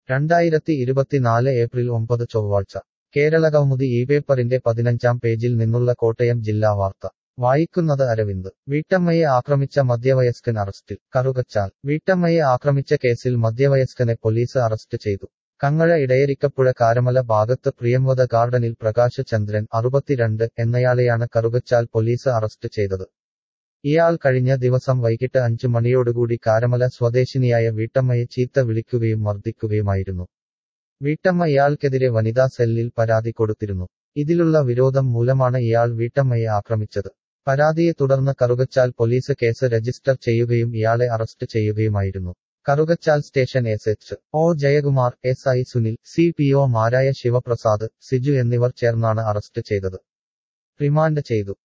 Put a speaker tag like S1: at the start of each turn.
S1: രണ്ടായിരത്തി ഇരുപത്തിനാല് ഏപ്രിൽ ഒമ്പത് ചൊവ്വാഴ്ച കേരളകൗമുദി ഈ പേപ്പറിന്റെ പതിനഞ്ചാം പേജിൽ നിന്നുള്ള കോട്ടയം ജില്ലാ വാർത്ത വായിക്കുന്നത് അരവിന്ദ് വീട്ടമ്മയെ ആക്രമിച്ച മധ്യവയസ്കൻ അറസ്റ്റിൽ കറുകച്ചാൽ വീട്ടമ്മയെ ആക്രമിച്ച കേസിൽ മധ്യവയസ്കനെ പോലീസ് അറസ്റ്റ് ചെയ്തു കങ്ങഴ ഇടയരിക്കപ്പുഴ കാരമല ഭാഗത്ത് പ്രിയംവദ ഗാർഡനിൽ പ്രകാശ് ചന്ദ്രൻ അറുപത്തിരണ്ട് എന്നയാളെയാണ് കറുകച്ചാൽ പോലീസ് അറസ്റ്റ് ചെയ്തത് ഇയാൾ കഴിഞ്ഞ ദിവസം വൈകിട്ട് അഞ്ചു മണിയോടുകൂടി കാരമല സ്വദേശിനിയായ വീട്ടമ്മയെ ചീത്ത വിളിക്കുകയും മർദ്ദിക്കുകയുമായിരുന്നു വീട്ടമ്മ ഇയാൾക്കെതിരെ വനിതാ സെല്ലിൽ പരാതി കൊടുത്തിരുന്നു ഇതിലുള്ള വിരോധം മൂലമാണ് ഇയാൾ വീട്ടമ്മയെ ആക്രമിച്ചത് പരാതിയെ തുടർന്ന് കറുകച്ചാൽ പോലീസ് കേസ് രജിസ്റ്റർ ചെയ്യുകയും ഇയാളെ അറസ്റ്റ് ചെയ്യുകയുമായിരുന്നു Karukachal station S H O Jayakumar S I Sunil C P ഒമാരായ ശിവപ്രസാദ് സിജു എന്നിവർ ചേർന്നാണ് അറസ്റ്റ് ചെയ്തത് റിമാൻഡ് ചെയ്തു